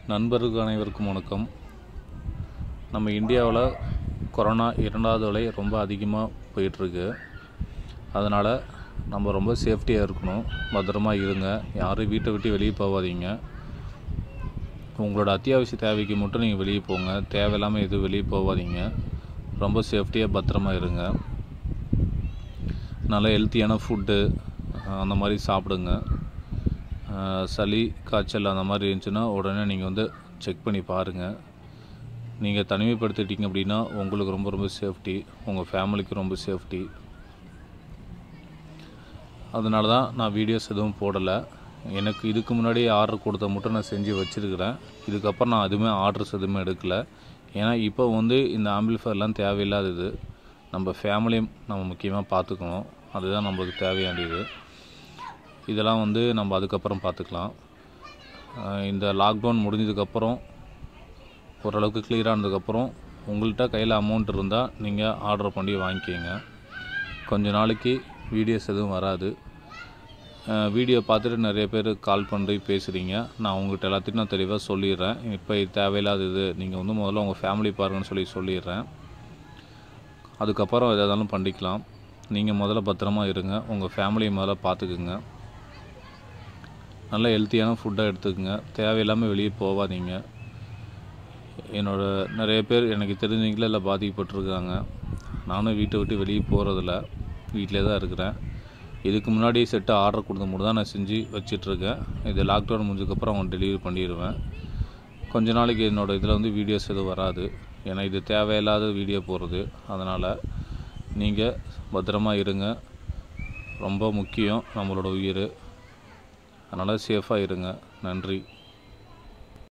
நண்பர்கள் அனைவருக்கும் வணக்கம் நம்ம இந்தியாவில் கொரோனா இரண்டாவது அலை ரொம்ப அதிகமாக போயிட்டுருக்கு அதனால் நம்ம ரொம்ப சேஃப்டியாக இருக்கணும் பத்திரமா இருங்க யாரும் வீட்டை விட்டு வெளியே போகாதீங்க உங்களோட அத்தியாவசிய தேவைக்கு மட்டும் நீங்கள் வெளியே போங்க தேவையில்லாமல் எதுவும் வெளியே போகாதீங்க ரொம்ப சேஃப்டியாக பத்திரமா இருங்க நல்ல ஹெல்த்தியான ஃபுட்டு அந்த மாதிரி சாப்பிடுங்க அஹ் சளி காய்ச்சல் அந்த மாதிரி இருந்துச்சுன்னா உடனே நீங்கள் வந்து செக் பண்ணி பாருங்கள் நீங்கள் தனிமைப்படுத்திட்டீங்க அப்படின்னா உங்களுக்கு ரொம்ப ரொம்ப சேஃப்டி உங்கள் ஃபேமிலிக்கு ரொம்ப சேஃப்டி அதனால தான் நான் வீடியோஸ் எதுவும் போடலை எனக்கு இதுக்கு முன்னாடி ஆர்டர் கொடுத்த மட்டும் நான் செஞ்சு வச்சுருக்கிறேன் இதுக்கப்புறம் நான் எதுவுமே ஆர்டர்ஸ் எதுவுமே எடுக்கலை ஏன்னா இப்போ வந்து இந்த ஆம்பிளிஃபைர்லாம் தேவையில்லாதது நம்ம ஃபேமிலியும் நம்ம முக்கியமாக பார்த்துக்கணும் அதுதான் நம்மளுக்கு தேவையானது இதெல்லாம் வந்து நம்ம அதுக்கப்புறம் பார்த்துக்கலாம் அஹ் இந்த லாக்டவுன் முடிஞ்சதுக்கப்புறம் ஓரளவுக்கு clear ஆனதுக்கப்புறம் உங்கள்கிட்ட கையில் அமௌண்ட் இருந்தால் நீங்கள் ஆர்டர் பண்ணி வாங்கிக்கோங்க கொஞ்ச நாளைக்கு வீடியோஸ் எதுவும் வராது வீடியோ பார்த்துட்டு நிறைய பேர் கால் பண்ணி பேசுகிறீங்க நான் உங்கள்கிட்ட எல்லாத்தையும் நான் தெளிவாக சொல்லிடுறேன் இப்போ இது தேவையில்லாதது நீங்கள் வந்து முதல்ல உங்கள் ஃபேமிலி பாருங்கன்னு சொல்லி சொல்லிடுறேன் அதுக்கப்புறம் எதாக இருந்தாலும் பண்ணிக்கலாம் நீங்கள் முதல்ல பத்திரமா இருங்க உங்கள் ஃபேமிலியை முதல்ல பார்த்துக்குங்க நல்ல ஹெல்த்தியான ஃபுட்டாக எடுத்துக்கங்க தேவையில்லாமல் வெளியே போகாதீங்க என்னோட நிறைய பேர் எனக்கு தெரிஞ்சவங்களே எல்லாம் பாதிக்கப்பட்டிருக்காங்க நானும் வீட்டை விட்டு வெளியே போகிறதில்ல வீட்டிலே தான் இருக்கிறேன் இதுக்கு முன்னாடி செட்டு ஆர்டர் கொடுத்த மட்டும் தான் நான் செஞ்சு வச்சிட்ருக்கேன் இது லாக்டவுன் முடிஞ்சதுக்கப்புறம் அவங்க டெலிவரி பண்ணிடுவேன் கொஞ்ச நாளைக்கு என்னோடய இதில் வந்து வீடியோஸ் எதுவும் வராது ஏன்னா இது தேவையில்லாத வீடியோ போடுறது அதனால் நீங்கள் பத்திரமா இருங்க ரொம்ப முக்கியம் நம்மளோட உயிர் அதனால் சேஃபாக இருங்க நன்றி